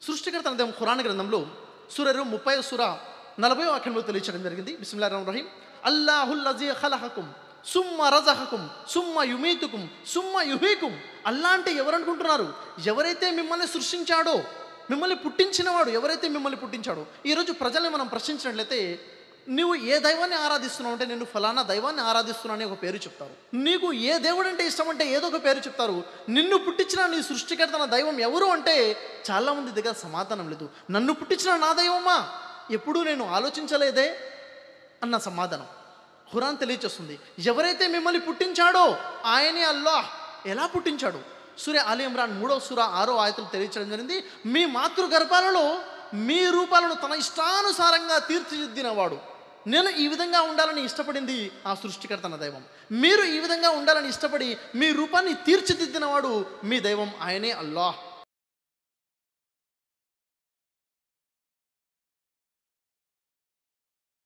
సృష్టికర్త అనే దేవుడు ఖురాన్ గ్రంథంలో సూర్యరు ముప్పై సుర నలభై వాక్యంలో తెలియచడం జరిగింది బిస్మిల్లా రహీం అల్లాహుల్లజీ ఖలహకుం సుమ్మ రజహకుం సుమ్మ యుమీతుకుం సుమ్మ యుహీకుం అల్లా అంటే ఎవరు అనుకుంటున్నారు ఎవరైతే మిమ్మల్ని సృష్టించాడో మిమ్మల్ని పుట్టించినవాడు ఎవరైతే మిమ్మల్ని పుట్టించాడో ఈరోజు ప్రజల్ని మనం ప్రశ్నించినట్లయితే నువ్వు ఏ దైవాన్ని ఆరాధిస్తున్నావు అంటే నేను ఫలానా దైవాన్ని ఆరాధిస్తున్నాను అని ఒక పేరు చెప్తారు నీకు ఏ దేవుడు అంటే ఇష్టం అంటే ఏదో ఒక పేరు చెప్తారు నిన్ను పుట్టించిన నీ సృష్టికర్త నా దైవం ఎవరు అంటే చాలామంది దగ్గర సమాధానం లేదు నన్ను పుట్టించిన నా దైవమా ఎప్పుడూ నేను ఆలోచించలేదే అన్న సమాధానం ఖురాన్ తెలియచేస్తుంది ఎవరైతే మిమ్మల్ని పుట్టించాడో ఆయనే అల్లాహ్ ఎలా పుట్టించాడు సూర్య అలీ ఇమ్రాన్ మూడో సూర ఆరో ఆయతలు తెలియచడం జరిగింది మీ మాతృ గర్భాలలో మీ రూపాలను తన ఇష్టానుసారంగా తీర్చిదిద్దినవాడు నేను ఈ విధంగా ఉండాలని ఇష్టపడింది ఆ సృష్టికర్త నా దైవం మీరు ఈ విధంగా ఉండాలని ఇష్టపడి మీ రూపాన్ని తీర్చిదిద్దినవాడు మీ దైవం ఆయనే అల్లాహ్